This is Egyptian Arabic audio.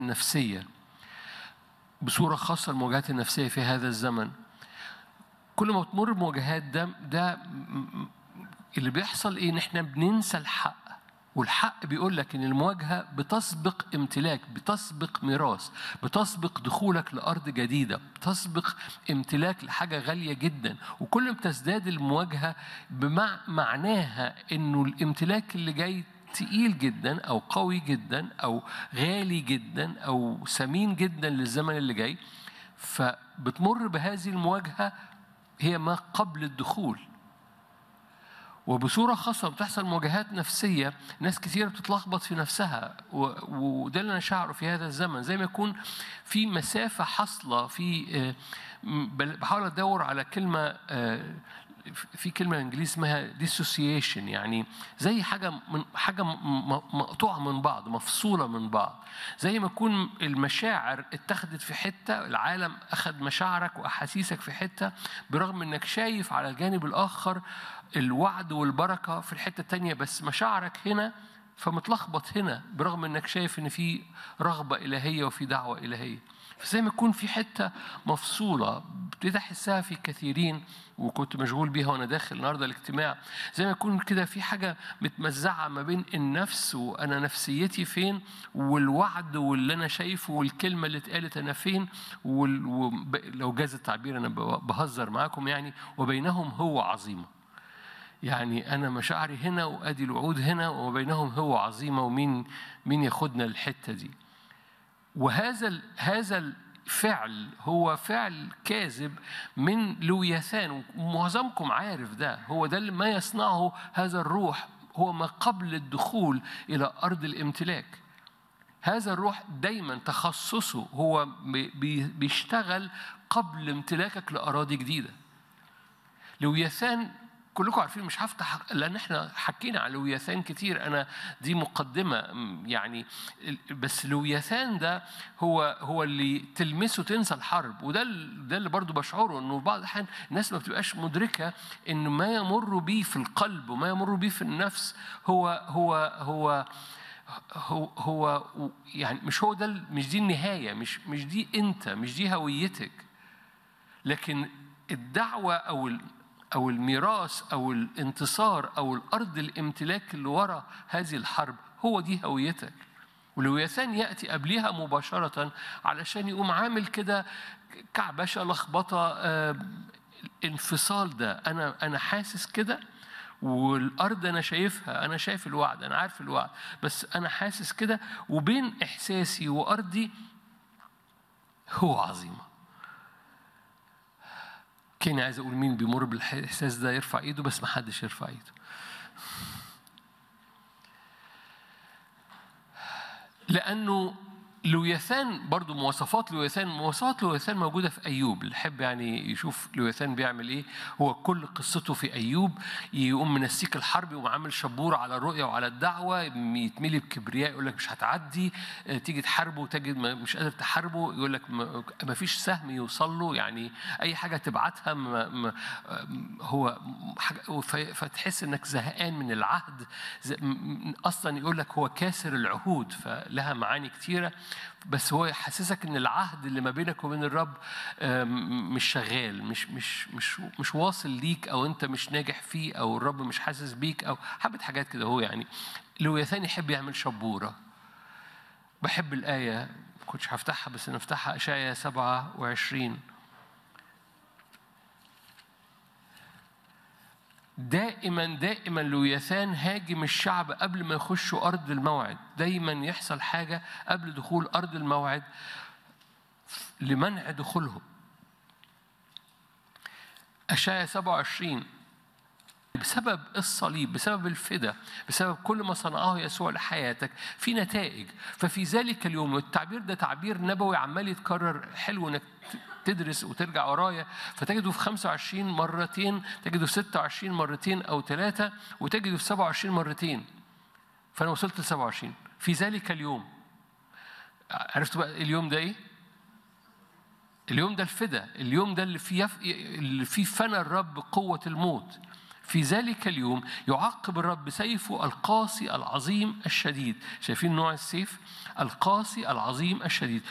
النفسية بصورة خاصة المواجهات النفسية في هذا الزمن كل ما تمر بمواجهات ده ده م- م- اللي بيحصل ايه ان احنا بننسى الحق والحق بيقول لك ان المواجهه بتسبق امتلاك بتسبق ميراث بتسبق دخولك لارض جديده بتسبق امتلاك لحاجه غاليه جدا وكل ما تزداد المواجهه بمع معناها انه الامتلاك اللي جاي تقيل جدا او قوي جدا او غالي جدا او ثمين جدا للزمن اللي جاي فبتمر بهذه المواجهه هي ما قبل الدخول وبصورة خاصة بتحصل مواجهات نفسية ناس كثيرة بتتلخبط في نفسها و- وده اللي أنا شعره في هذا الزمن زي ما يكون في مسافة حاصلة في آه، م- بل- بحاول أدور على كلمة آه، في كلمة انجليزي اسمها dissociation يعني زي حاجة من حاجة م- م- مقطوعة من بعض مفصولة من بعض زي ما يكون المشاعر اتخذت في حتة العالم أخذ مشاعرك وأحاسيسك في حتة برغم إنك شايف على الجانب الآخر الوعد والبركة في الحتة التانية بس مشاعرك هنا فمتلخبط هنا برغم إنك شايف إن في رغبة إلهية وفي دعوة إلهية فزي ما يكون في حتة مفصولة ابتديت أحسها في كثيرين وكنت مشغول بيها وأنا داخل النهاردة الاجتماع زي ما يكون كده في حاجة متمزعة ما بين النفس وأنا نفسيتي فين والوعد واللي أنا شايفه والكلمة اللي اتقالت أنا فين وال... وب... لو جاز التعبير أنا ب- بهزر معاكم يعني وبينهم هو عظيمة يعني أنا مشاعري هنا وأدي الوعود هنا وبينهم هو عظيمة ومين مين ياخدنا الحتة دي وهذا ال- هذا الفعل هو فعل كاذب من لوياثان ومعظمكم عارف ده هو ده اللي ما يصنعه هذا الروح هو ما قبل الدخول إلى أرض الامتلاك هذا الروح دايما تخصصه هو بي- بي- بيشتغل قبل امتلاكك لأراضي جديدة لوياثان كلكم عارفين مش هفتح لان احنا حكينا على لوياثان كتير انا دي مقدمه م، يعني ال- بس لوياثان ده هو هو اللي تلمسه تنسى الحرب وده ال- ده اللي برضو بشعره انه بعض الاحيان الناس ما بتبقاش مدركه ان ما يمر بيه في القلب وما يمر بيه في النفس هو هو هو هو هو يعني مش هو ده ال- مش دي النهايه مش مش دي انت مش دي هويتك لكن الدعوة أو ال- أو الميراث أو الانتصار أو الأرض الامتلاك اللي ورا هذه الحرب هو دي هويتك ولوياثان يأتي قبلها مباشرة علشان يقوم عامل كده كعبشة لخبطة آه، الانفصال ده أنا أنا حاسس كده والأرض أنا شايفها أنا شايف الوعد أنا عارف الوعد بس أنا حاسس كده وبين إحساسي وأرضي هو عظيمه كاني عايز اقول مين بيمر بالاحساس ده يرفع ايده بس ما حدش يرفع ايده لانه لوياثان برضو مواصفات لوياثان مواصفات لوياثان موجودة في أيوب اللي يحب يعني يشوف لوياثان بيعمل إيه هو كل قصته في أيوب يقوم منسيك الحرب يقوم عامل شبورة على الرؤية وعلى الدعوة يتملي بكبرياء يقول لك مش هتعدي آه، تيجي تحاربه وتجد ما- مش قادر تحاربه يقول لك ما ما فيش سهم يوصل له يعني أي حاجة تبعتها ما ما هو حاجة ف- فتحس إنك زهقان من العهد ز- م- م- أصلا يقول لك هو كاسر العهود فلها معاني كتيرة بس هو يحسسك ان العهد اللي ما بينك وبين الرب آم، مش شغال مش مش مش مش واصل ليك او انت مش ناجح فيه او الرب مش حاسس بيك او حبه حاجات كده هو يعني لوياثان يحب يعمل شبوره بحب الايه ما كنتش هفتحها بس نفتحها اشعيا 27 دائما دائما لوياثان هاجم الشعب قبل ما يخشوا ارض الموعد دايما يحصل حاجه قبل دخول ارض الموعد لمنع دخولهم اشعيا 27 بسبب الصليب بسبب الفدا بسبب كل ما صنعه يسوع لحياتك في نتائج ففي ذلك اليوم والتعبير ده تعبير نبوي عمال يتكرر حلو انك تدرس وترجع ورايا فتجده في 25 مرتين تجده في 26 مرتين او ثلاثه وتجده في 27 مرتين فانا وصلت ل 27 في ذلك اليوم عرفتوا بقى اليوم ده ايه؟ اليوم ده الفدا اليوم ده اللي فيه يف... اللي فيه فنى الرب قوة الموت في ذلك اليوم يعقب الرب سيفه القاسي العظيم الشديد شايفين نوع السيف القاسي العظيم الشديد